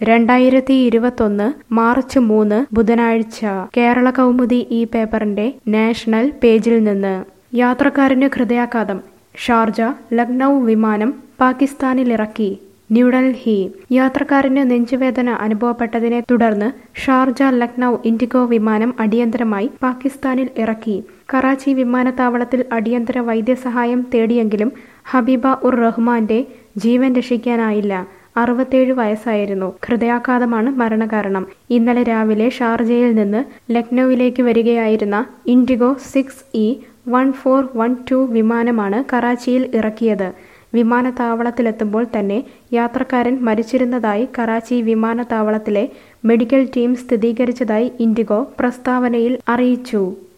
രണ്ടായിരത്തി ഇരുപത്തൊന്ന് മാർച്ച് മൂന്ന് ബുധനാഴ്ച കേരള കൗമുദി ഈ പേപ്പറിന്റെ നാഷണൽ പേജിൽ നിന്ന് യാത്രക്കാരന് ഹൃദയാഘാതം ഷാർജ ലക്നൗ വിമാനം പാകിസ്ഥാനിലിറക്കി ന്യൂഡൽഹി യാത്രക്കാരന് നെഞ്ചുവേദന അനുഭവപ്പെട്ടതിനെ തുടർന്ന് ഷാർജ ലക്നൗ ഇൻഡിഗോ വിമാനം അടിയന്തരമായി പാകിസ്ഥാനിൽ ഇറക്കി കറാച്ചി വിമാനത്താവളത്തിൽ അടിയന്തര വൈദ്യസഹായം തേടിയെങ്കിലും ഹബീബ ഉർ റഹ്മാന്റെ ജീവൻ രക്ഷിക്കാനായില്ല അറുപത്തേഴ് വയസ്സായിരുന്നു ഹൃദയാഘാതമാണ് മരണകാരണം ഇന്നലെ രാവിലെ ഷാർജയിൽ നിന്ന് ലക്നൌവിലേക്ക് വരികയായിരുന്ന IndiGo six E one four one two വിമാനമാണ് കറാച്ചിയിൽ ഇറക്കിയത് വിമാനത്താവളത്തിലെത്തുമ്പോൾ തന്നെ യാത്രക്കാരൻ മരിച്ചിരുന്നതായി കറാച്ചി വിമാനത്താവളത്തിലെ മെഡിക്കൽ ടീം സ്ഥിരീകരിച്ചതായി ഇൻഡിഗോ പ്രസ്താവനയിൽ അറിയിച്ചു